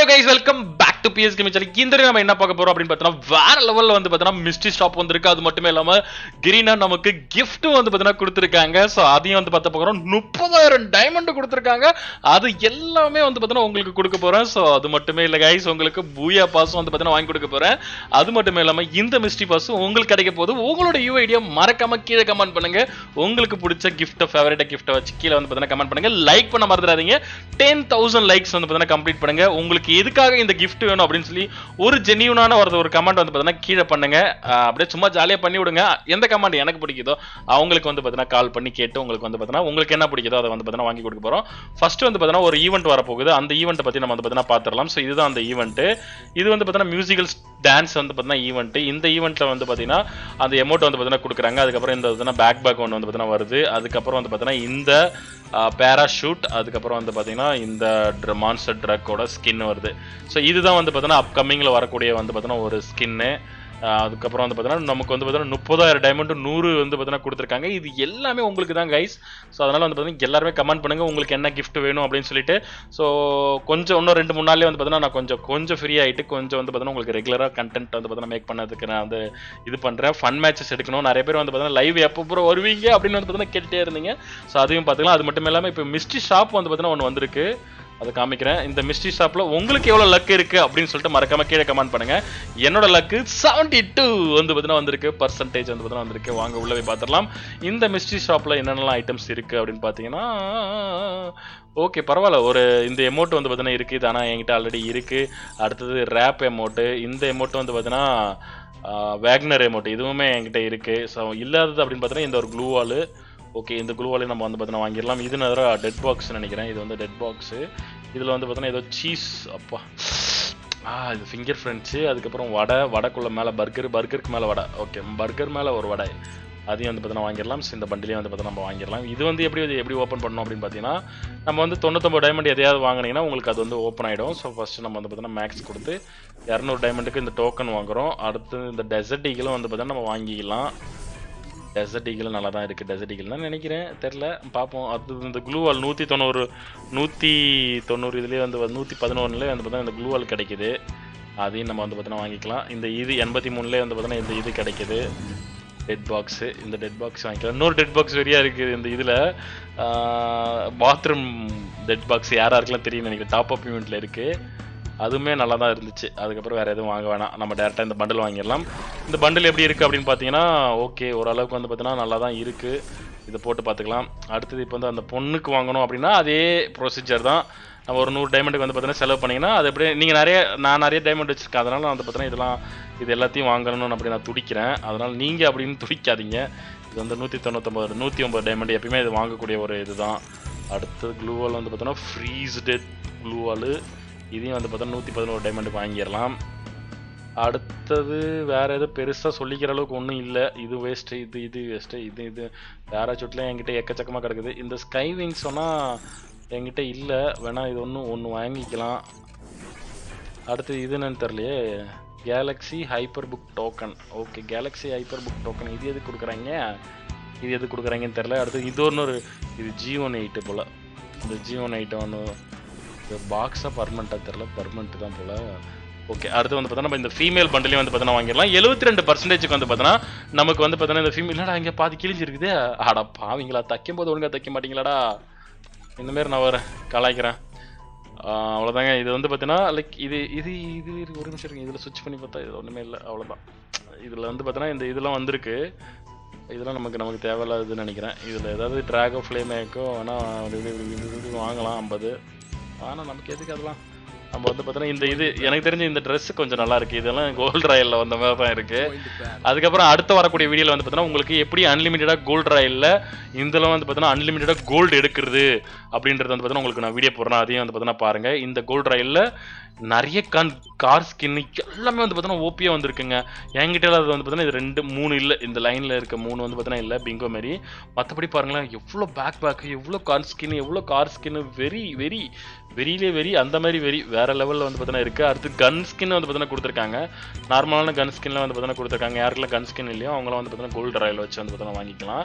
hello guys welcome back to BS chemical இந்த தடவை நம்ம என்ன பார்க்க போறோம் அப்படின்னு பார்த்தோம்னா வேற லெவல்ல வந்து பார்த்தோம்னா மிஸ்ட்ரி ஷாப் வந்திருக்கு அது மட்டுமே இல்லாம கிரீனா நமக்கு gift வந்து பார்த்தீங்கன்னா கொடுத்துருக்காங்க ஸோ அதையும் வந்து பார்த்த போகிறோம் முப்பதாயிரம் டைமண்ட் கொடுத்துருக்காங்க அது எல்லாமே வந்து பார்த்தீங்கன்னா உங்களுக்கு கொடுக்க போறேன் ஸோ அது மட்டுமே இல்லை கைஸ் உங்களுக்கு பூயா பாஸும் வந்து பார்த்தீங்கன்னா வாங்கி கொடுக்க போறேன் அது மட்டுமே இல்லாம இந்த மிஸ்ட்ரி பாஸும் உங்களுக்கு கிடைக்க போகுது உங்களோட யூஐடியை மறக்காம கீழே கமெண்ட் பண்ணுங்க உங்களுக்கு பிடிச்ச கிஃப்ட்டை ஃபேவரட் கிஃப்ட்டை வச்சு கீழே வந்து பார்த்தீங்கன்னா கமெண்ட் பண்ணுங்க லைக் பண்ண மறந்துடாதீங்க டென் தௌசண்ட் லைக்ஸ் வந்து பார்த்தீங்கன்னா கம்ப்ளீட் பண்ணுங்க உங்களுக்கு எதுக்காக இந்த gift வேணும் அப்படின்னு சொல்லி ஒரு ஜென்யூனான ஒரு ஒரு கமெண்ட் வந்து பார்த்தீங்கன்னா கீழே பண்ணுங்க ஆஹ் அப்படியே சும்மா ஜாலியாக பண்ணி விடுங்க எந்த கமெண்ட் எனக்கு பிடிக்குதோ அவங்களுக்கு வந்து பார்த்தீங்கன்னா கால் பண்ணி கேட்டு உங்களுக்கு வந்து பார்த்தீங்கன்னா உங்களுக்கு என்ன பிடிக்குதோ அதை வந்து பார்த்தீங்கன்னா வாங்கி கொடுக்க போகிறோம் ஃபர்ஸ்ட் வந்து பார்த்தீங்கன்னா ஒரு ஈவெண்ட் வரப்போகுது அந்த ஈவெண்ட்டை பற்றி நம்ம வந்து பார்த்தீங்கன்னா பார்த்துடலாம் ஸோ இதுதான் அந்த ஈவெண்ட்டு இது வந்து பார்த்தீங்கன்னா மியூசிக்கல் டான்ஸ் வந்து பார்த்தீங்கன்னா ஈவெண்ட் இந்த ஈவெண்ட்டில் வந்து பார்த்தீங்கன்னா அந்த எமௌண்ட் வந்து பார்த்தீங்கன்னா கொடுக்குறாங்க அதுக்கப்புறம் இந்த பார்த்தீங்கன்னா பேக் பேக் ஒன்று வந்து பார்த்தீங்கன்னா வருது அதுக்கப்புறம் வந்து பார்த்தீங்கன்னா இந்த பேராஷூட் அதுக்கப்புறம் வந்து பார்த்தீங்கன்னா இந்த மான்ஸ்டர் ட்ரக்கோட ஸ்கின் வருது ஸோ இதுதான் வந்து பார்த்தீங்கன்னா அப்கமிங்கில் வரக்கூடிய வந்து பார்த்தீங்கன்னா ஒரு ஸ்கின்னு அதுக்கப்புறம் வந்து பார்த்தீங்கன்னா நமக்கு வந்து பார்த்தீங்கன்னா முப்பதாயிரம் டைமண்ட் நூறு வந்து பார்த்தீங்கன்னா கொடுத்துருக்காங்க இது எல்லாமே உங்களுக்கு தான் கைஸ் ஸோ அதனால் வந்து பார்த்தீங்கன்னா எல்லாருமே கமெண்ட் பண்ணுங்கள் உங்களுக்கு என்ன gift வேணும் அப்படின்னு சொல்லிட்டு ஸோ கொஞ்சம் இன்னும் ரெண்டு மூணு நாள்லேயே வந்து பார்த்தீங்கன்னா நான் கொஞ்சம் கொஞ்சம் ஃப்ரீ ஆகிட்டு கொஞ்சம் வந்து பார்த்தீங்கன்னா உங்களுக்கு ரெகுலராக கண்டென்ட் வந்து பார்த்தீங்கன்னா மேக் பண்ணதுக்கு நான் வந்து இது பண்ணுறேன் ஃபன் மேட்சஸ் எடுக்கணும் நிறைய பேர் வந்து பார்த்தீங்கன்னா லைவ் எப்போ ப்ரோ வருவீங்க அப்படின்னு வந்து பார்த்தீங்கன்னா கேட்டுட்டே இருந்தீங்க ஸோ அதையும் பார்த்துக்கலாம் அது மட்டும் இல்லாமல் இப்போ மிஸ்ட்ரி ஷாப் வந்து பார்த்தீங்கன்னா ஒன்று வந்திருக்கு அதை காமிக்கிறேன் இந்த மிஸ்ட்ரி ஷாப்பில் உங்களுக்கு எவ்வளோ லக் இருக்குது அப்படின்னு சொல்லிட்டு மறக்காம கீழே கமெண்ட் பண்ணுங்க என்னோட லக்கு செவன்டி டூ வந்து பார்த்தீங்கன்னா வந்திருக்கு பர்சன்டேஜ் வந்து பார்த்தீங்கன்னா வந்திருக்கு வாங்க உள்ள போய் பார்த்துடலாம் இந்த மிஸ்ட்ரி ஷாப்பில் என்னென்னலாம் ஐட்டம்ஸ் இருக்குது அப்படின்னு பார்த்தீங்கன்னா ஓகே பரவாயில்ல ஒரு இந்த எமௌண்ட் வந்து பார்த்தீங்கன்னா இருக்குது இது ஆனால் என்கிட்ட ஆல்ரெடி இருக்குது அடுத்தது ரேப் எமௌண்ட்டு இந்த எமௌண்ட் வந்து பார்த்தீங்கன்னா வேக்னர் எமௌண்ட் இதுவுமே என்கிட்ட இருக்குது ஸோ இல்லாதது அப்படின்னு பார்த்தீங்கன்னா இந்த ஒரு க்ளூ வாலு ஓகே இந்த குளுவாலையும் நம்ம வந்து பார்த்தீங்கன்னா வாங்கிடலாம் இது நேரம் டெட் பாக்ஸ் நினைக்கிறேன் இது வந்து டெட் பாக்ஸு இதில் வந்து பார்த்தீங்கன்னா ஏதோ சீஸ் அப்பா ஆ இது ஃபிங்கர் ஃப்ரெண்ட்ஸு அதுக்கப்புறம் வடை வடைக்குள்ள மேலே பர்கர் பர்கருக்கு மேலே வடை ஓகே பர்கர் மேலே ஒரு வடை அதையும் வந்து பார்த்தீங்கன்னா வாங்கிடலாம் So, இந்த பண்டிலையும் வந்து பார்த்தீங்கன்னா நம்ம வாங்கிடலாம் இது வந்து எப்படி இது எப்படி ஓப்பன் பண்ணணும் அப்படின்னு பார்த்தீங்கன்னா நம்ம வந்து தொண்ணூத்தொம்பது டைமண்ட் எதையாவது வாங்கினீங்கன்னா உங்களுக்கு அது வந்து ஓப்பன் ஆகிடும் ஸோ ஃபஸ்ட்டு நம்ம வந்து பார்த்தீங்கன்னா மேக்ஸ் கொடுத்து இரநூறு டைமண்டுக்கு இந்த டோக்கன் வாங்குறோம் அடுத்து இந்த டெசர்ட் ஈகிளும் வந்து பார்த்தீங்கன்னா நம்ம வாங்கிக்கலாம் டெசர்ட் ஈகிள் நல்லா தான் இருக்குது டெசர்ட் ஈகிள் தான் நினைக்கிறேன் தெரில பார்ப்போம் அது இந்த க்ளூவால் நூற்றி தொண்ணூறு நூற்றி தொண்ணூறு இதுலேயே வந்து நூற்றி பதினொன்றுலேயே வந்து பார்த்தீங்கன்னா இந்த க்ளூவால் கிடைக்குது அதையும் நம்ம வந்து பார்த்தீங்கன்னா வாங்கிக்கலாம் இந்த இது எண்பத்தி மூணுலேயே வந்து பார்த்தீங்கன்னா இந்த இது கிடைக்குது டெட் பாக்ஸு இந்த டெட் பாக்ஸ் வாங்கிக்கலாம் இன்னொரு டெட் பாக்ஸ் வெறியா இருக்குது இந்த இதில் பாத்ரூம் டெட் பாக்ஸ் யார் யாருக்கெல்லாம் தெரியும் நினைக்கிறேன் டாப் அப் யூனிட்டில் இருக்குது அதுவுமே நல்லா தான் இருந்துச்சு அதுக்கப்புறம் வேறு எதுவும் வாங்க வேணாம் நம்ம டேரெக்டாக இந்த பண்டில் வாங்கிடலாம் இந்த பண்டில் எப்படி இருக்குது அப்படின்னு பார்த்தீங்கன்னா ஓகே ஓரளவுக்கு வந்து பார்த்தீங்கன்னா நல்லா தான் இருக்குது இதை போட்டு பார்த்துக்கலாம் அடுத்தது இப்போ வந்து அந்த பொண்ணுக்கு வாங்கணும் அப்படின்னா அதே ப்ரொசீஜர் தான் நம்ம ஒரு நூறு டைமண்டுக்கு வந்து பார்த்தீங்கன்னா செலவு பண்ணிங்கன்னா அது அப்படியே நீங்கள் நிறைய நான் நிறைய டைமண்ட் வச்சுருக்கேன் அதனால் நான் வந்து பார்த்தீங்கன்னா இதெல்லாம் இது எல்லாத்தையும் வாங்கணும்னு அப்படி நான் துடிக்கிறேன் அதனால் நீங்கள் அப்படின்னு துடிக்காதீங்க இது வந்து நூற்றி தொண்ணூத்தொம்பது நூற்றி ஒம்பது டைமண்ட் எப்பயுமே இது வாங்கக்கூடிய ஒரு இதுதான் அடுத்தது க்ளூவால் வந்து பார்த்தோன்னா ஃப்ரீஸ்டு க்ளூவால் இதையும் வந்து பார்த்தா நூற்றி பதினோரு டைமண்டுக்கு வாங்கிடலாம் அடுத்தது வேற எதுவும் பெருசாக சொல்லிக்கிற அளவுக்கு ஒன்றும் இல்லை இது வேஸ்ட்டு இது இது வேஸ்ட்டு இது இது பேராசூட்லாம் என்கிட்ட எக்கச்சக்கமாக கிடக்குது இந்த ஸ்கை விங்ஸ் சொன்னால் என்கிட்ட இல்லை வேணா இது ஒன்று ஒன்று வாங்கிக்கலாம் அடுத்து இது என்னன்னு தெரியலையே galaxy hyper book token okay galaxy hyper book token இது எது கொடுக்குறாங்க இது எது கொடுக்குறாங்கன்னு தெரில அடுத்து இது ஒன்று இது ஜி ஒன் எயிட்டு போல் இந்த ஜி ஒன் எயிட்டு ஒன்று இது பாக்ஸாக பர்மனெண்ட்டாக தெரில பர்மனெண்ட் தான் போல் ஓகே அடுத்து வந்து பார்த்தோன்னா நம்ம இந்த ஃபீமேல் பண்டிலையும் வந்து பார்த்தோன்னா வாங்கிடலாம் எழுபத்தி ரெண்டு பர்சன்டேஜுக்கு வந்து பார்த்தோன்னா நமக்கு வந்து பார்த்தோன்னா இந்த ஃபீமேல் என்னடா இங்கே பாதி கிழிஞ்சிருக்குது ஆடா பாவீங்களா தைக்கும் போது ஒழுங்காக தைக்க மாட்டீங்களாடா இந்த மாதிரி நான் வரேன் கலாய்க்கிறேன் ஆஹ் அவ்வளோதாங்க இது வந்து பார்த்தீங்கன்னா லைக் இது இது இது இரு, ஒரு நிமிஷம் இருக்கு இதில் சுவிட்ச் பண்ணி பார்த்தா இது ஒன்றுமே இல்லை அவ்வளோதான் இதில் வந்து பார்த்தீங்கன்னா இந்த இதெல்லாம் வந்திருக்கு இதெல்லாம் நமக்கு நமக்கு தேவையில்லாதுன்னு நினைக்கிறேன் இதில் ஏதாவது ட்ராகோ ஃப்ளேமேக்கோ வேணால் வாங்கலாம் ஐம்பது ஆனால் நமக்கு எதுக்கு அதெல்லாம் நம்ம வந்து பார்த்தீங்கன்னா இந்த இது எனக்கு தெரிஞ்ச இந்த Dress கொஞ்சம் நல்லா இருக்கு இதெல்லாம் கோல்ட் ராயலில் வந்த மாதிரி தான் இருக்கு அதுக்கப்புறம் அடுத்து வரக்கூடிய வீடியோவில் வந்து பார்த்தீங்கன்னா உங்களுக்கு எப்படி அன்லிமிட்டடாக கோல்ட் ராயலில் இதில் வந்து பார்த்தீங்கன்னா அன்லிமிட்டடாக கோல்டு எடுக்கிறது அப்படின்றது வந்து பார்த்தீங்கன்னா உங்களுக்கு நான் வீடியோ போடுறேன் அதையும் வந்து பார்த்தீங்கன்னா பாருங்க இந்த கோல்ட் ராயலில் நிறைய கன் கார் ஸ்கின் எல்லாமே வந்து பார்த்தீங்கன்னா ஓபியாக வந்திருக்குங்க என்கிட்ட அது வந்து பார்த்தீங்கன்னா இது ரெண்டு மூணு இல்லை இந்த லைனில் இருக்க மூணு வந்து பார்த்தீங்கன்னா இல்லை பிங்கோ மாரி மற்றபடி பாருங்களேன் எவ்வளோ பேக் பேக் எவ்வளோ கார் ஸ்கின் எவ்வளோ கார் ஸ்கின் வெரி வெரி வெறியிலே வெறி அந்த மாதிரி வெறி வேற லெவலில் வந்து பார்த்தீங்கன்னா இருக்குது அடுத்து கன் ஸ்கின் வந்து பார்த்தீங்கன்னா கொடுத்துருக்காங்க நார்மலான கன் ஸ்கின்லாம் வந்து பார்த்தீங்கன்னா கொடுத்துருக்காங்க யாருக்கெல்லாம் கன் ஸ்கின் இல்லையோ அவங்களாம் வந்து பார்த்தீங்கன்னா கோல்டு ராயல் வச்சு வந்து பார்த்தீங்கன்னா வாங்கிக்கலாம்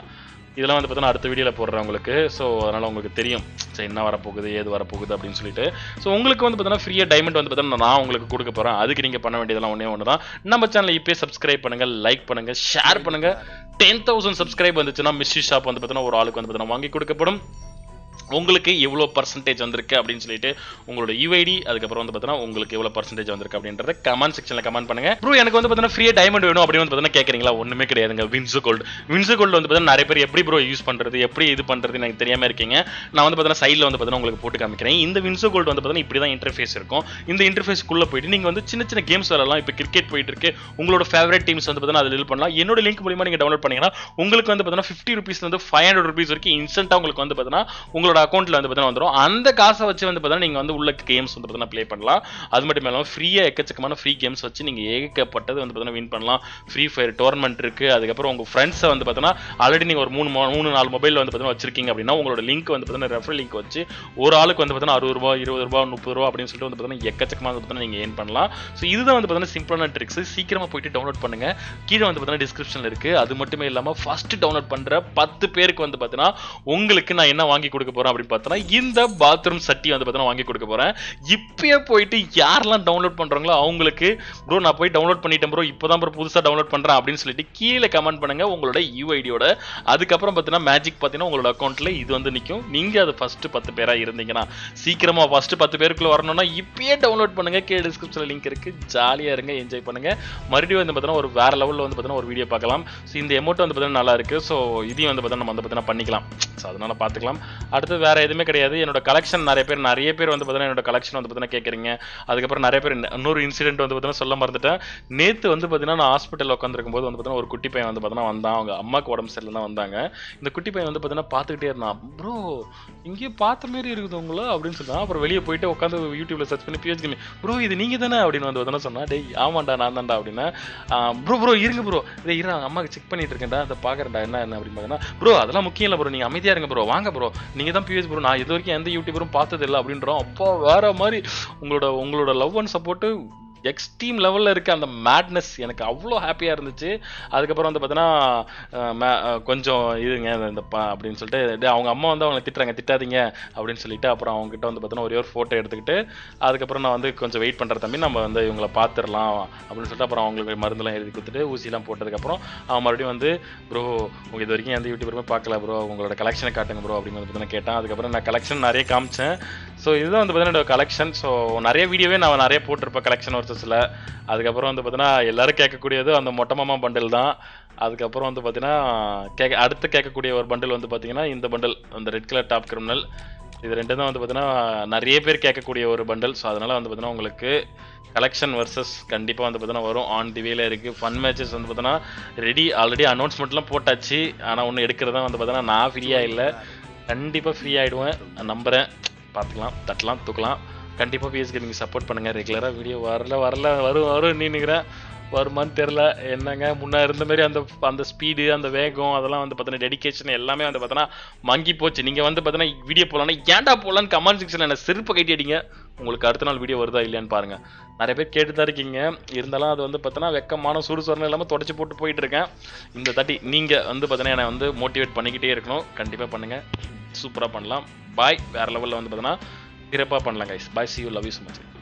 இதெல்லாம் வந்து பார்த்தீங்கன்னா அடுத்த வீடியோவில் போடுறேன் உங்களுக்கு ஸோ அதனால் உங்களுக்கு தெரியும் சரி என்ன வரப்போகுது ஏது வரப்போகுது அப்படின்னு சொல்லிட்டு ஸோ உங்களுக்கு வந்து பார்த்தீங்கன்னா ஃப்ரீயாக டைமண்ட் வந்து பார்த்தீங்கன்னா நான் உங்களுக்கு கொடுக்க போகிறேன் அதுக்கு நீங்கள் பண்ண வேண்டியதெல்லாம் ஒன்றே ஒன்று தான் நம்ம சேனலை இப்போயே சப்ஸ்கிரைப் பண்ணுங்கள் லைக் பண்ணுங்கள் ஷேர் பண்ணுங்கள் டென் தௌசண்ட் சப்ஸ்கிரைப் வந்துச்சுன்னா மிஸ்ட்ரி ஷாப் வந்து பார்த்தீங்கன்னா ஒரு ஆளுக்கு வந்து பார்த்தீங்கன்னா வாங்கி கொடுக்கப்படும் உங்களுக்கு எவ்வளோ பர்சன்டேஜ் வந்திருக்கு அப்படின்னு சொல்லிட்டு உங்களோட யூஐடி அதுக்கப்புறம் வந்து பார்த்தீங்கன்னா உங்களுக்கு எவ்வளோ பர்சன்டேஜ் வந்திருக்கு அப்படின்றத கமெண்ட் செக்ஷனில் கமெண்ட் பண்ணுங்க ப்ரோ எனக்கு வந்து பார்த்தீங்கன்னா ஃப்ரீயாக டைமண்ட் வேணும் அப்படின்னு வந்து பார்த்தீங்கன்னா கேட்குறீங்களா ஒன்றுமே கிடையாதுங்க வின்சு கோல்டு வின்சு கோல்டு வந்து பார்த்தீங்கன்னா நிறைய பேர் எப்படி ப்ரோ யூஸ் பண்ணுறது எப்படி இது பண்ணுறது எனக்கு தெரியாமல் இருக்கீங்க நான் வந்து பார்த்தீங்கன்னா சைடில் வந்து பார்த்தீங்கன்னா உங்களுக்கு போட்டு காமிக்கிறேன் இந்த வின்சு கோல்டு வந்து பார்த்தீங்கன்னா இப்படி தான் இன்டர்ஃபேஸ் இருக்கும் இந்த இன்டர்ஃபேஸ்க்குள்ளே போயிட்டு நீங்கள் வந்து சின்ன சின்ன கேம்ஸ் விளாடலாம் இப்போ கிரிக்கெட் போயிட்டு இருக்கு உங்களோட ஃபேவரட் டீம்ஸ் வந்து பார்த்தீங்கன்னா அதில் டெலிட் பண்ணலாம் என்னோட லிங்க் மூலியமாக நீங்கள் டவுன்லோட் பண்ணீங்கன்னா உங்களுக்கு வந்து பார்த்தீங்கன்னா ஃபிஃப்டி ருபீஸ் வந்து ஃபைவ் ஹண்ட்ரட் ருபீஸ் வரைக்கும் இன்ஸ்டன்ட்டாக உங்களுக்கு வந்து பார்த்தீங்கன்னா உங்களோட அக்கௌண்ட்டில் வந்து பார்த்தீங்கன்னா வந்துடும் அந்த காசை வச்சு வந்து பார்த்தீங்கன்னா நீங்கள் வந்து உள்ள கேம்ஸ் வந்து பார்த்தீங்கன்னா ப்ளே பண்ணலாம் அது மட்டும் இல்லாமல் ஃப்ரீயாக எக்கச்சக்கமான ஃப்ரீ கேம்ஸ் வச்சு நீங்கள் ஏகப்பட்டது வந்து பார்த்தீங்கன்னா வின் பண்ணலாம் ஃப்ரீ ஃபயர் டோர்னமெண்ட் இருக்குது அதுக்கப்புறம் உங்கள் ஃப்ரெண்ட்ஸை வந்து பார்த்தீங்கன்னா ஆல்ரெடி நீங்கள் ஒரு மூணு mo- மூணு நாலு மொபைல் வந்து பார்த்தீங்கன்னா வச்சிருக்கீங்க அப்படின்னா உங்களோட லிங்க் வந்து பார்த்தீங்கன்னா ரெஃபர் லிங்க் வச்சு ஒரு ஆளுக்கு வந்து பார்த்தீங்கன்னா அறுபது ரூபா இருபது ரூபா முப்பது ரூபா அப்படின்னு சொல்லிட்டு வந்து பார்த்தீங்கன்னா எக்கச்சக்கமாக வந்து பார்த்தீங்கன்னா நீங்கள் ஏன் பண்ணலாம் ஸோ இதுதான் வந்து பார்த்தீங்கன்னா சிம்பிளான ட்ரிக்ஸ் சீக்கிரமாக போயிட்டு டவுன்லோட் பண்ணுங்க கீழே வந்து பார்த்தீங்கன்னா டிஸ்கிரிப்ஷனில் இருக்குது அது மட்டுமே இல்லாமல் ஃபர்ஸ்ட் டவுன்லோட் பண்ணுற பத்து பேருக்கு வந்து பார்த்தீங்கன்னா உங்களுக்கு நான் என்ன வாங்கி கொடுக்க போகிறேன் அப்படின்னு பார்த்தோன்னா இந்த பாத்ரூம் சட்டி வந்து பார்த்தீங்கன்னா வாங்கி கொடுக்க போகிறேன் இப்பயே போயிட்டு யாரெல்லாம் டவுன்லோட் பண்ணுறாங்களோ அவங்களுக்கு ப்ரோ நான் போய் டவுன்லோட் பண்ணிட்டேன் ப்ரோ இப்போ தான் ப்ரோ புதுசாக டவுன்லோட் பண்ணுறேன் அப்படின்னு சொல்லிட்டு கீழே கமெண்ட் பண்ணுங்க உங்களோட யூஐடியோட அதுக்கப்புறம் பார்த்தீங்கன்னா மேஜிக் பார்த்தீங்கன்னா உங்களோட அக்கௌண்ட்டில் இது வந்து நிற்கும் நீங்கள் அது ஃபஸ்ட்டு பத்து பேராக இருந்தீங்கன்னா சீக்கிரமாக ஃபஸ்ட்டு பத்து பேருக்குள்ள வரணும்னா இப்பயே டவுன்லோட் பண்ணுங்க கீழே டிஸ்கிரிப்ஷனில் லிங்க் இருக்குது ஜாலியாக இருங்க என்ஜாய் பண்ணுங்க மறுபடியும் வந்து பார்த்தீங்கன்னா ஒரு வேற லெவலில் வந்து பார்த்தீங்கன்னா ஒரு வீடியோ பார்க்கலாம் ஸோ இந்த எமௌண்ட் வந்து பார்த்தீங்கன்னா நல்லா இருக்கு ஸோ இதையும் வந்து பார்த்தீங்கன்னா நம்ம வந்து பார்த்தீங்கன்னா பண்ணிக்கலாம் ஸோ அதனால பார்த்துக்கலாம் அடுத்து வேற எதுவுமே கிடையாது என்னோட கலெக்ஷன் நிறைய பேர் நிறைய பேர் வந்து பார்த்தீங்கன்னா என்னோட கலெக்ஷன் வந்து பார்த்தீங்கன்னா கேட்குறீங்க அதுக்கப்புறம் நிறைய பேர் இன்ன- இன்னொரு இன்சிடென்ட் வந்து பார்த்தீங்கன்னா சொல்ல மறந்துட்டேன் நேற்று வந்து பார்த்தீங்கன்னா நான் ஹாஸ்பிட்டல் உட்காந்துருக்கும் போது வந்து பார்த்தீங்கன்னா ஒரு குட்டி பையன் வந்து பார்த்தீங்கன்னா வந்தான் அவங்க அம்மாக்கு உடம்பு சரியில்லை தான் வந்தாங்க இந்த குட்டி பையன் வந்து பார்த்தீங்கன்னா பார்த்துக்கிட்டே இருந்தான் ப்ரோ இங்கேயே பார்த்த மாரி இருக்குது உங்கள அப்படின்னு சொன்னான் அப்புறம் வெளியே போயிட்டு உட்காந்து யூடியூப்ல சர்ச் பண்ணி பிஹெச் கேமி ப்ரோ இது நீங்க தானே அப்படின்னு வந்து பார்த்தீங்கன்னா சொன்னா டேய் ஆமாண்டா நான் தான்டா அப்படின்னா ப்ரோ ப்ரோ இருங்க ப்ரோ இதை இரு அம்மாக்கு செக் பண்ணிட்டு இருக்கேன்டா அதை பார்க்குறேன்டா என்ன என்ன அப்படின்னு பார்த்தீங்கன்னா ப்ரோ அதெல்லாம் முக்கியம் இல்லை ப்ரோ நீங்க அமைதியா இருங்க ப்ரோ வாங்க ப்ரோ நீங்க தான் பிஹெச் ப்ரோ நான் இது வரைக்கும் எந்த யூடியூபரும் பார்த்தது இல்லை அப்படின்றோம் அப்போ வேற மாதிரி உங்களோட உங்களோட லவ் அண்ட் சப்போர்ட்டு எக்ஸ்ட்ரீம் லெவலில் இருக்க அந்த மேட்னஸ் எனக்கு அவ்வளோ ஹாப்பியாக இருந்துச்சு அதுக்கப்புறம் வந்து பார்த்தீங்கன்னா கொஞ்சம் இதுங்க இந்த ப அப்படின்னு சொல்லிட்டு டேய், அவங்க அம்மா வந்து அவங்களை திட்டுறாங்க திட்டாதீங்க அப்படின்னு சொல்லிட்டு அப்புறம் அவங்க கிட்ட வந்து பார்த்தீங்கன்னா ஒரே ஒரு ஃபோட்டோ எடுத்துக்கிட்டு அதுக்கப்புறம் நான் வந்து கொஞ்சம் வெயிட் பண்ணுற தம்பி நம்ம வந்து இவங்களை பார்த்துடலாம் அப்படின்னு சொல்லிட்டு அப்புறம் அவங்களுக்கு மருந்துலாம் எழுதி கொடுத்துட்டு ஊசிலாம் போட்டதுக்கப்புறம் அவன் மறுபடியும் வந்து ப்ரோ உங்க இது வரைக்கும் எந்த யூடியூபருமே பார்க்கல ப்ரோ உங்களோட கலெக்ஷனை காட்டுங்க ப்ரோ அப்படின்னு வந்து பார்த்தீங்கன்னா கேட்டான் அதுக்கப்புறம் நான் கலெக்ஷன் நிறைய காமிச்சேன் ஸோ இதுதான் வந்து பார்த்தீங்கன்னா கலெக்ஷன் ஸோ நிறைய வீடியோவே நான் நிறைய போட்டிருப்பேன் கலெக்ஷன் வர்சஸில் அதுக்கப்புறம் வந்து பார்த்தீங்கன்னா எல்லாரும் கேட்கக்கூடியது அந்த மொட்டை மாமா பண்டில் தான் அதுக்கப்புறம் வந்து பார்த்தீங்கன்னா கேட்க அடுத்து கேட்கக்கூடிய ஒரு பண்டில் வந்து பார்த்தீங்கன்னா இந்த பண்டில் அந்த ரெட் கலர் டாப் கிரிமினல் இது ரெண்டு தான் வந்து பார்த்தீங்கன்னா நிறைய பேர் கேட்கக்கூடிய ஒரு பண்டில் ஸோ அதனால வந்து பார்த்தீங்கன்னா உங்களுக்கு கலெக்ஷன் வர்சஸ் கண்டிப்பாக வந்து பார்த்தீங்கன்னா வரும் ஆன் தி வேல இருக்குது ஃபன் மேட்சஸ் வந்து பார்த்தீங்கன்னா ரெடி ஆல்ரெடி அனௌன்ஸ்மெண்ட்லாம் போட்டாச்சு ஆனால் ஒன்று எடுக்கிறதா வந்து பார்த்தீங்கன்னா நான் ஃப்ரீயாக இல்லை கண்டிப்பாக ஃப்ரீ ஆகிடுவேன் நம்புகிறேன் பார்த்துக்கலாம் தட்டலாம் தூக்கலாம் கண்டிப்பாக பிஎஸ்கே நீங்கள் சப்போர்ட் பண்ணுங்கள் ரெகுலராக வீடியோ வரல வரல வரும் வரும் நின்னுக்கிறேன் வருமான்னு தெரில என்னங்க முன்னே இருந்த மாதிரி அந்த அந்த ஸ்பீடு அந்த வேகம் அதெல்லாம் வந்து பார்த்தீங்கன்னா டெடிகேஷன் எல்லாமே வந்து பார்த்தீங்கன்னா மங்கி போச்சு நீங்கள் வந்து பார்த்தீங்கன்னா வீடியோ போடலாம்னா ஏன்டா போடலான்னு கமெண்ட் செக்ஷனில் என்ன செருப்பு கட்டி அடிங்க உங்களுக்கு அடுத்த நாள் வீடியோ வருதா இல்லையான்னு பாருங்க நிறைய பேர் கேட்டு தான் இருக்கீங்க இருந்தாலும் அது வந்து பார்த்தீங்கன்னா வெக்கமான சுடு சொரணம் இல்லாமல் தொடச்சி போட்டு போயிட்டு இருக்கேன் இந்த தாட்டி நீங்கள் வந்து பார்த்தீங்கன்னா என்னை வந்து மோட்டிவேட் பண்ணிக்கிட்டே இருக்கணும் கண்டிப்பாக பண்ணுங்கள் சூப்பராக பண்ணலாம் பாய் வேறு லெவலில் வந்து பார்த்தீங்கன்னா சிறப்பாக பண்ணலாம் guys bye see you love you so much